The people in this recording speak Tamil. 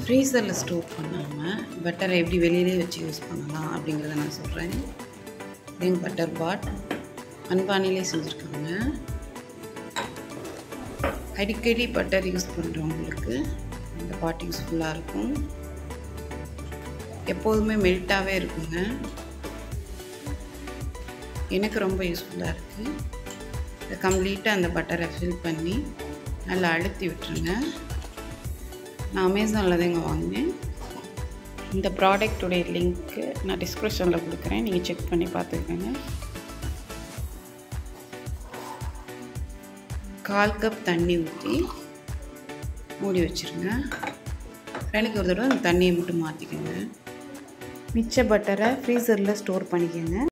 ஃப்ரீசரில் ஸ்டோர் பண்ணாமல் பட்டரை எப்படி வெளியிலே வச்சு யூஸ் பண்ணலாம் அப்படிங்கிறத நான் சொல்கிறேன் இது பட்டர் பாட் அன்பானிலே செஞ்சுருக்காங்க அடிக்கடி பட்டர் யூஸ் பண்ணுறவங்களுக்கு இந்த பாட் யூஸ்ஃபுல்லாக இருக்கும் எப்போதுமே மெல்ட்டாகவே இருக்குங்க எனக்கு ரொம்ப யூஸ்ஃபுல்லாக இருக்குது இதை கம்ப்ளீட்டாக அந்த பட்டரை ஃபில் பண்ணி நல்லா அழுத்தி விட்டுருங்க நான் அமேசானில் தாங்க வாங்கினேன் இந்த ப்ராடக்ட்டுடைய லிங்க்கு நான் டிஸ்கிரிப்ஷனில் கொடுக்குறேன் நீங்கள் செக் பண்ணி பார்த்துக்கோங்க கால் கப் தண்ணி ஊற்றி மூடி வச்சுருங்க வேலைக்கு ஒரு தடவை அந்த தண்ணியை மட்டும் மாற்றிக்கோங்க மிச்ச பட்டரை ஃப்ரீசரில் ஸ்டோர் பண்ணிக்கோங்க